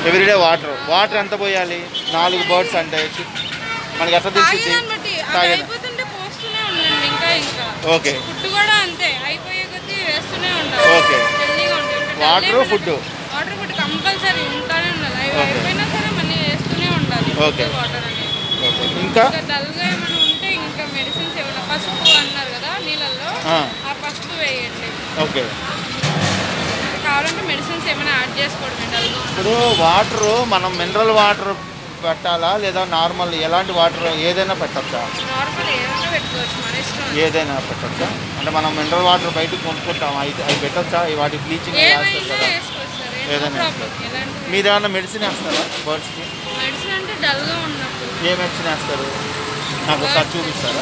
Everyday water water ఎంత పోయాలి నాలుగు బర్డ్స్ అంటే మనకి ఎట్లా తెలిసింది తాగేదాన్ని బట్టి అది తాగేదా అయిపోతుంటే పోస్తూనే ఉండండి ఇంకా ఇంకా ఓకే ఫుడ్ కూడా అంతే అయిపోయే కొద్దీ వేస్తూనే ఉండాలి ఓకే. హెల్దీగా ఉంటుంది water food water food compulsory ఉంటానే ఉండాలి అవి ఓకే. అయిపోయినా సరే మళ్ళీ వేస్తూనే ఉండాలి ఓకే. వాటర్ అనేది ఓకే ఇంకా ఇంకా డల్గా ఏమైనా ఉంటే ఇంకా మెడిసిన్స్ ఏమైనా పసుపు అన్నారు కదా నీళ్ళల్లో ఆ, ఆ పసుపు వేయండి ఓకే కావాలంటే మెడిసిన్స్ ఏమైనా యాడ్ చేసుకోవడమే డల్గా ఉన్న ఇప్పుడు వాటర్ మనం మినరల్ వాటర్ పెట్టాలా లేదా నార్మల్ ఎలాంటి వాటర్ ఏదైనా పెట్టచ్చా నార్మల్ ఏమైనా పెట్టుకోవచ్చు మన ఇష్టం ఏదైనా పెట్టచ్చా అంటే మనం మినరల్ వాటర్ బయటకు కొనుక్కుంటాం అవి అవి పెట్టచ్చా వాటి బ్లీచింగ్ వేస్తారు ఏమైనా కదా వేసుకోవచ్చు సార్ ఏదైనా ప్రాబ్లం ఎలాంటి మీరు ఏమైనా మెడిసిన్ వేస్తారా బర్డ్స్కి మెడిసిన్ అంటే డల్గా ఉన్నప్పుడు ఏ మెడిసిన్ వేస్తారు నాకు ఒకసారి చూపిస్తారా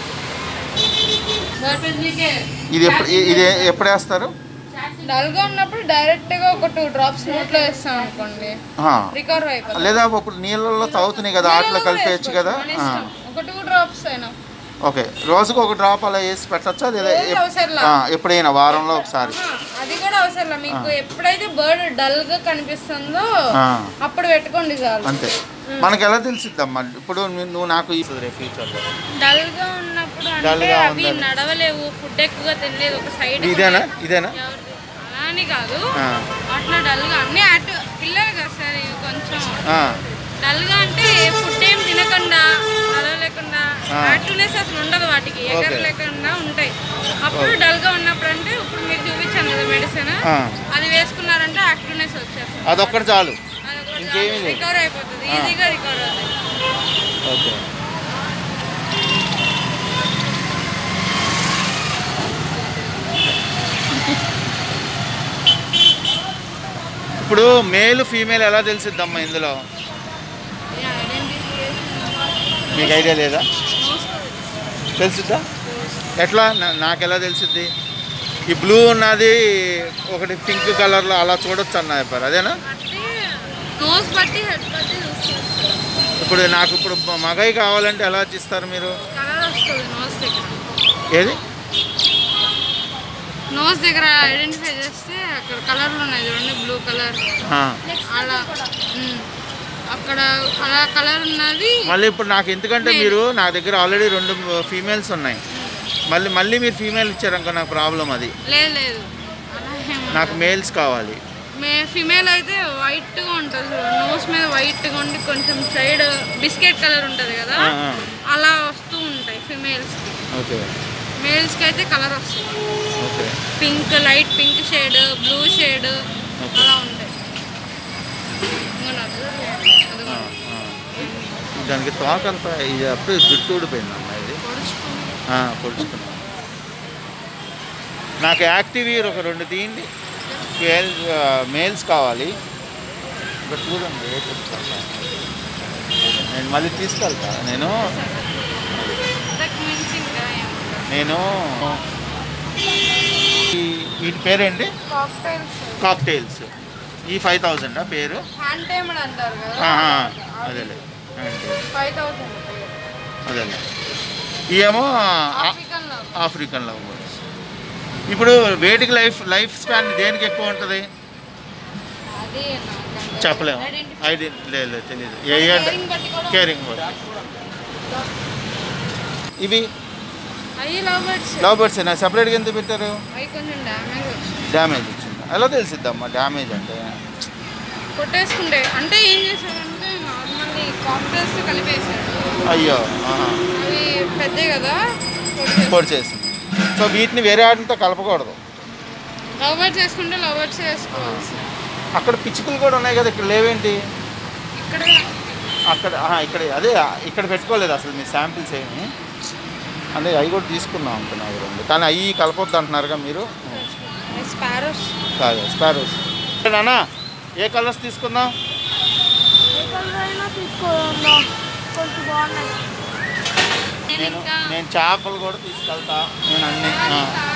ఇది ఎప్పుడు ఇ- ఇది ఎప్పుడు వేస్తారు డల్గా ఉన్నప్పుడు డైరెక్ట్ గా ఒక టూ డ్రాప్స్ నోట్లో వేస్తాం అనుకోండి ఆ. రికవర్ అయిపోతుంది లేదా ఇప్పుడు నీళ్ళల్లో తాగుతున్నాయి కదా ఆటలో కలిపేయచ్చు కదా మన ఆ. ఇష్టం. ఒక టూ డ్రాప్స్ అయినా ఓకే రోజుకు ఒక డ్రాప్ అలా వేసి పెట్టచ్చా లేదా రోజు ఎప్- అవసరంలా. ఆ, ఎప్పుడైనా వారంలో ఒకసారి ఆ, అది కూడా అవసరం లేదు. మీకు ఎప్పుడైతే బర్డ్ డల్ గా కనిపిస్తుందో ఆ, అప్పుడు పెట్టుకోండి చాలు అంతే మనకి ఎలా తెలిసిద్దమ్మా ఇప్పుడు నువ్వు నువ్వు నాకు ఇస్తుంది రేపు ఫ్యూచర్లో డల్ గా ఉన్నప్పుడు Dull అంటే గా అవి ఉందని. నడవలేవు ఫుడ్ ఎక్కువగా తినలేదు ఒక సైడ్ ఇదేనా ఇదేనా అలా అని కాదు ఆ, అట్లా డల్ గా అన్ని యాక్టివ్ పిల్లలు కదా సార్ ఇవి కొంచెం ఆ, డల్ గా అంటే ఫుడ్ ఏం తినకుండా నడవలేకుండా ఆ. యాక్టివ్నెస్ అసలు ఉండదు వాటికి ఎగరలేకుండా ఉంటాయి అప్పుడు డల్ గా ఉన్నప్పుడు అంటే ఇప్పుడు మీరు చూపించాను కదా మెడిసిన్ ఆ. అది వేసుకున్నారంటే యాక్టివ్నెస్ వచ్చేస్తుంది అదొక్కటి చాలు ఇంకేమీ లేదు. రికవర్ అయిపోతుంది ఈజీగా రికవర్ అవుతుంది ఓకే ఇప్పుడు మేల్ ఫీమేల్ ఎలా తెలిసిద్దమ్మా ఇందులో మీకు ఐడియా లేదా తెలుసుద్దా ఎట్లా నా- నాకు ఎలా తెలిసిద్ది ఈ బ్లూ ఉన్నది ఒకటి పింక్ కలర్లో అలా చూడొచ్చు అన్న చెప్పారు అదేనా అంటే నోస్ బట్టి హెడ్ బట్టి చూస్తుంది ఇప్పుడు నాకు ఇప్పుడు మగై కావాలంటే ఎలా ఇస్తారు మీరు కలర్ వస్తుంది నోస్ దగ్గర ఏది నోస్ దగ్గర ఐడెంటిఫై చేస్తే అక్కడ కలర్లు ఉన్నాయి చూడండి బ్లూ కలర్ ఆ. అలా ఉమ్. అక్కడ అలా కలర్ ఉన్నది మళ్ళీ ఇప్పుడు నాకు ఎందుకంటే మీరు నా దగ్గర ఆల్రెడీ రెండు ఫీమేల్స్ ఉన్నాయి మళ్ళీ మళ్ళీ మీరు ఫీమేల్ ఇచ్చారనుకో నాకు ప్రాబ్లం అది లేదు లేదు అలా ఏం నాకు మేల్స్ కావాలి మే ఫిమేల్ అయితే వైట్గా ఉంటుంది నోస్ మీద వైట్గా ఉండి కొంచెం సైడ్ బిస్కెట్ కలర్ ఉంటుంది కదా ఆ, ఆ. అలా వస్తూ ఉంటాయి ఫిమేల్స్కి ఓకే మేల్స్కి అయితే కలర్ వస్తుంది okay pink light pink shade blue shade అలా ఉంటాయి ఇంకో నాకు అది ఆ, కూడా ఆ. దానికి తోక అంతా ఇది అప్పుడు జుట్టు ఊడిపోయింది అమ్మా ఇది పొడుచుకుంది. ఆ, పొడుచుకున్నా నాకు యాక్టివ్ ఇయర్ ఒక రెండు తీయండి మేల్ మేల్స్ కావాలి ఇక్కడ చూడండి ఏ చెప్తాను నేను మళ్ళీ తీసుకెళ్తా నేను అంతకు మించి ఇంకా ఏముండదు. నేను ఈ- వీటి పేరేంటి కాక్టైల్స్ కాక్టైల్స్ ఈ ఫైవ్ థౌజండా పేరు హ్యాండ్ టైమ్డ్ అంటారు కదా ఆ, ఆ, అదేలే అంటే ఫైవ్ థౌసండ్ అదేలే ఇవేమో ఆ- ఆఫ్రికన్ లో ఆఫ్రికన్ లవ్ బర్డ్స్ ఇప్పుడు వేటికి లైఫ్ లైఫ్ స్పాన్ దేనికి ఎక్కువ ఉంటుంది అది నాకంటే చెప్పలేము Identify. ఐడి లేదు లేదు తెలియదు ఏ Caring బట్టి కూడా కేరింగ్ బర్డ్ ఇవి అవి లవ్ బర్డ్స్ లవ్ బర్డ్స్ సపరేట్గా ఎందుకు పెట్టారు అవి కొంచెం డ్యామేజ్ వచ్చింది డ్యామేజ్ వచ్చింది ఎలా తెలిసిద్దమ్మా డ్యామేజ్ అంటే కొట్టేసుకుంటే అంటే ఏం చేశాడంటే నార్మల్లీ కాక్టైల్స్ కలిపేసాడు అయ్యో ఆహా. అవి పెద్ద కదా కొట్టేసి- పొడి చేసింది సో వీటిని వేరే వాటితో కలపకూడదు లవ్ బర్డ్స్ వేసుకుంటే లవ్ బర్డ్స్ వేసుకోవాల్సి అక్కడ పిచ్చుకలు కూడా ఉన్నాయి కదా ఇక్కడ లేవేంటి ఇక్కడ అక్కడ ఆహా, ఇక్కడ అదే ఇక్కడ పెట్టుకోలేదు అసలు మీ శాంపిల్స్ ఏమి అంటే అవి కూడా తీసుకుందాం అనుకున్నారు రెండు కానీ అవి కలపొద్దు అంటున్నారుగా మీరు స్పారోస్ కాదు స్పారోస్ నానా ఏ కలర్స్ తీసుకుందాం ఏ కలర్ అయినా తీసుకోవాలా కొంచెం బాగున్నాయి నేను నేను ఇంకా నేను చేపలు కూడా తీసుకెళ్తా నేను అన్ని ఆ.